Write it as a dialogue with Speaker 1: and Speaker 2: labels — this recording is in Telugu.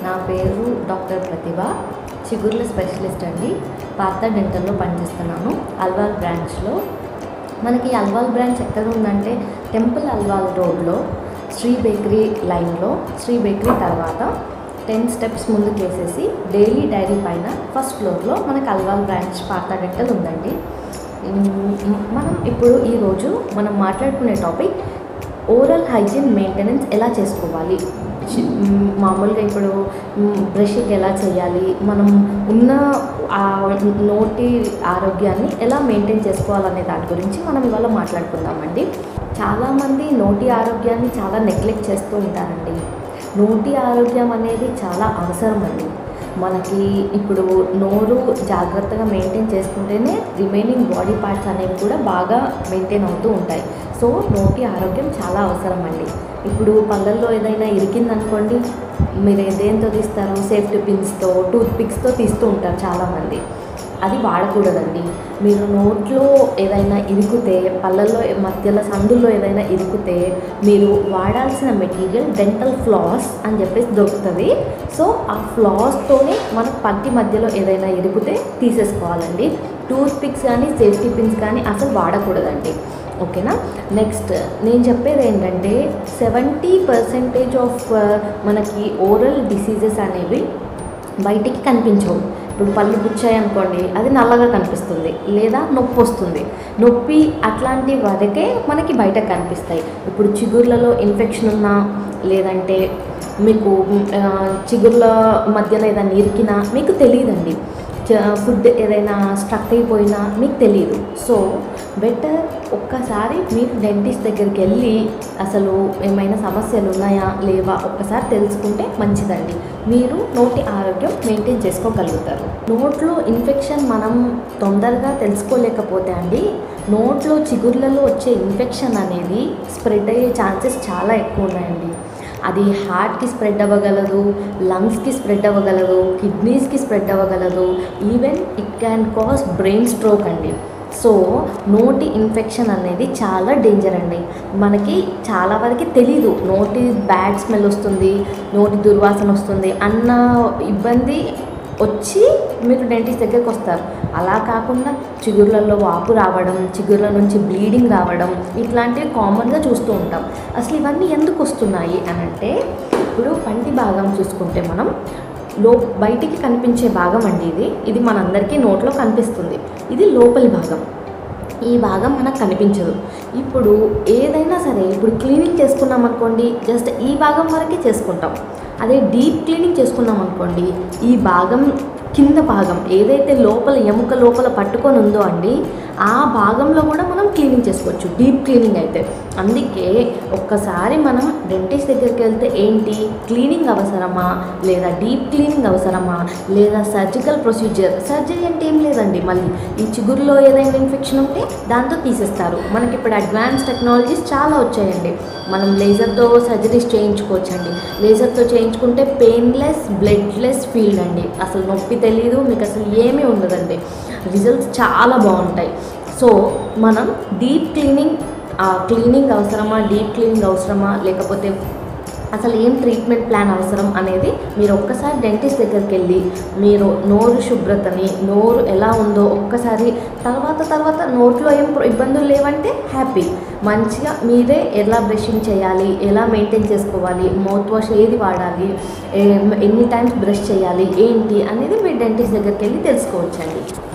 Speaker 1: నా పేరు డాక్టర్ ప్రతిభ చిగుర్ల స్పెషలిస్ట్ అండి పాత డెంటల్లో పనిచేస్తున్నాను అల్వాల్ బ్రాంచ్లో మనకి అల్వాల్ బ్రాంచ్ ఎక్కడ ఉందంటే టెంపుల్ అల్వాల్ రోడ్లో శ్రీ బేకరీ లైన్లో శ్రీ బేకరీ తర్వాత టెన్ స్టెప్స్ ముందుకు వేసేసి డైలీ డైరీ పైన ఫస్ట్ ఫ్లోర్లో మనకి అల్వాల్ బ్రాంచ్ పాత డెంటల్ ఉందండి ఉమ్, మనం ఇప్పుడు ఈరోజు మనం మాట్లాడుకునే టాపిక్ ఓరల్ హైజీన్ మెయింటెనెన్స్ ఎలా చేసుకోవాలి చి- మ్, మామూలుగా ఇప్పుడు బ్రషింగ్ ఎలా చేయాలి మనం ఉన్న ఆ నోటి ఆరోగ్యాన్ని ఎలా మెయింటైన్ చేసుకోవాలనే దాని గురించి మనం ఇవాళ మాట్లాడుకుందామండి చాలామంది నోటి ఆరోగ్యాన్ని చాలా నెగ్లెక్ట్ చేస్తూ ఉంటారండి నోటి ఆరోగ్యం అనేది చాలా అవసరం అండి మనకి ఇప్పుడు నోరు జాగ్రత్తగా మెయింటైన్ చేసుకుంటేనే రిమైనింగ్ బాడీ పార్ట్స్ అనేవి కూడా బాగా మెయింటైన్ అవుతూ ఉంటాయి సో నోటి ఆరోగ్యం చాలా అవసరం అండి ఇప్పుడు పళ్ళల్లో ఏదైనా ఇరికిందనుకోండి మీరు దేంతో తీస్తారు సేఫ్టీ పిన్స్తో టూత్ పిక్స్తో తీస్తూ ఉంటారు చాలామంది అది వాడకూడదండి మీరు నోట్లో ఏదైనా ఇరుకుతే పళ్ళల్లో మధ్యలో సందుల్లో ఏదైనా ఇరుకుతే మీరు వాడాల్సిన మెటీరియల్ డెంటల్ ఫ్లాస్ అని చెప్పేసి దొరుకుతుంది సో ఆ ఫ్లాస్తోనే మన పంటి మధ్యలో ఏదైనా ఇరుకుతే తీసేసుకోవాలండి టూత్ పిక్స్ కానీ సేఫ్టీ పిన్స్ కానీ అసలు వాడకూడదండి ఓకేనా నెక్స్ట్ నేను చెప్పేది ఏంటంటే సెవెంటీ పర్సెంటేజ్ ఆఫ్ మనకి ఓరల్ డిసీజెస్ అనేవి బయటికి కనిపించవు ఇప్పుడు పళ్ళు పుచ్చాయి అనుకోండి అది నల్లగా కనిపిస్తుంది లేదా నొప్పి వస్తుంది నొప్పి అట్లాంటి వరకే మనకి బయట కనిపిస్తాయి ఇప్పుడు చిగుర్లలో ఇన్ఫెక్షన్ ఉన్నా లేదంటే మీకు ఆ, చిగుర్ల మధ్యలో ఏదైనా ఇరికినా మీకు తెలియదండి ఫుడ్ ఏదైనా స్ట్రక్ అయిపోయినా మీకు తెలియదు సో బెటర్ ఒక్కసారి మీరు డెంటిస్ట్ దగ్గరికి వెళ్ళి అసలు ఏమైనా సమస్యలు ఉన్నాయా లేవా ఒక్కసారి తెలుసుకుంటే మంచిదండి మీరు నోటి ఆరోగ్యం మెయింటైన్ చేసుకోగలుగుతారు నోట్లో ఇన్ఫెక్షన్ మనం తొందరగా తెలుసుకోలేకపోతే అండి నోట్లో చిగుర్లలో వచ్చే ఇన్ఫెక్షన్ అనేది స్ప్రెడ్ అయ్యే ఛాన్సెస్ చాలా ఎక్కువ ఉన్నాయండి అది హార్ట్కి స్ప్రెడ్ అవ్వగలదు లంగ్స్కి స్ప్రెడ్ అవ్వగలదు కిడ్నీస్కి స్ప్రెడ్ అవ్వగలదు even it can cause brain stroke అండి సో నోటి ఇన్ఫెక్షన్ అనేది చాలా డేంజర్ అండి మనకి చాలా వరకు తెలీదు నోటి బ్యాడ్ స్మెల్ వస్తుంది నోటి దుర్వాసన వస్తుంది అన్న ఇబ్బంది వచ్చి మీరు డెంటిస్ట్ దగ్గరికి వస్తారు అలా కాకుండా చిగుర్లలో వాపు రావడం చిగుర్ల నుంచి బ్లీడింగ్ రావడం ఇట్లాంటివి కామన్గా చూస్తూ ఉంటాం అసలు ఇవన్నీ ఎందుకు వస్తున్నాయి అని అంటే ఇప్పుడు పంటి భాగం చూసుకుంటే మనం లో బయటికి కనిపించే భాగం అండి ఇది ఇది మనందరికీ నోట్లో కనిపిస్తుంది ఇది లోపలి భాగం ఈ భాగం మనకు కనిపించదు ఇప్పుడు ఏదైనా సరే ఇప్పుడు క్లీనింగ్ చేసుకున్నాం అనుకోండి జస్ట్ ఈ భాగం వరకే చేసుకుంటాం అదే డీప్ క్లీనింగ్ చేసుకున్నాం అనుకోండి ఈ భాగం కింద భాగం ఏదైతే లోపల ఎముక లోపల పట్టుకొని ఉందో అండి ఆ భాగంలో కూడా మనం క్లీనింగ్ చేసుకోవచ్చు డీప్ క్లీనింగ్ అయితే అందుకే ఒక్కసారి మనం డెంటిస్ట్ దగ్గరికి వెళ్తే ఏంటి క్లీనింగ్ అవసరమా లేదా డీప్ క్లీనింగ్ అవసరమా లేదా సర్జికల్ ప్రొసీజర్ సర్జరీ అంటే ఏం లేదండి మళ్ళీ ఈ చిగురులో ఏదైనా ఇన్ఫెక్షన్ ఉంటే దాంతో తీసేస్తారు మనకి ఇప్పుడు అడ్వాన్స్ టెక్నాలజీస్ చాలా వచ్చాయండి మనం లేజర్తో సర్జరీస్ చేయించుకోవచ్చండి లేజర్తో చేయించుకుంటే పెయిన్లెస్ బ్లడ్లెస్ ఫీల్డ్ అండి అసలు నొప్పి తెలియదు మీకు అసలు ఏమీ ఉండదండి రిజల్ట్స్ చాలా బాగుంటాయి సో మనం డీప్ క్లీనింగ్ క్లీనింగ్ అవసరమా డీప్ క్లీనింగ్ అవసరమా లేకపోతే అసలు ఏం ట్రీట్మెంట్ ప్లాన్ అవసరం అనేది మీరు ఒక్కసారి డెంటిస్ట్ దగ్గరికి వెళ్ళి మీరు నోరు శుభ్రతని నోరు ఎలా ఉందో ఒక్కసారి తర్వాత తర్వాత నోట్లో ఏం ప్ర- ఇబ్బందులు లేవంటే హ్యాపీ మంచిగా మీరే ఎలా బ్రషింగ్ చేయాలి ఎలా మెయింటైన్ చేసుకోవాలి మౌత్ వాష్ ఏది వాడాలి ఏ- ఎన్ని టైమ్స్ బ్రష్ చేయాలి ఏంటి అనేది మీరు డెంటిస్ట్ దగ్గరికి వెళ్ళి తెలుసుకోవచ్చండి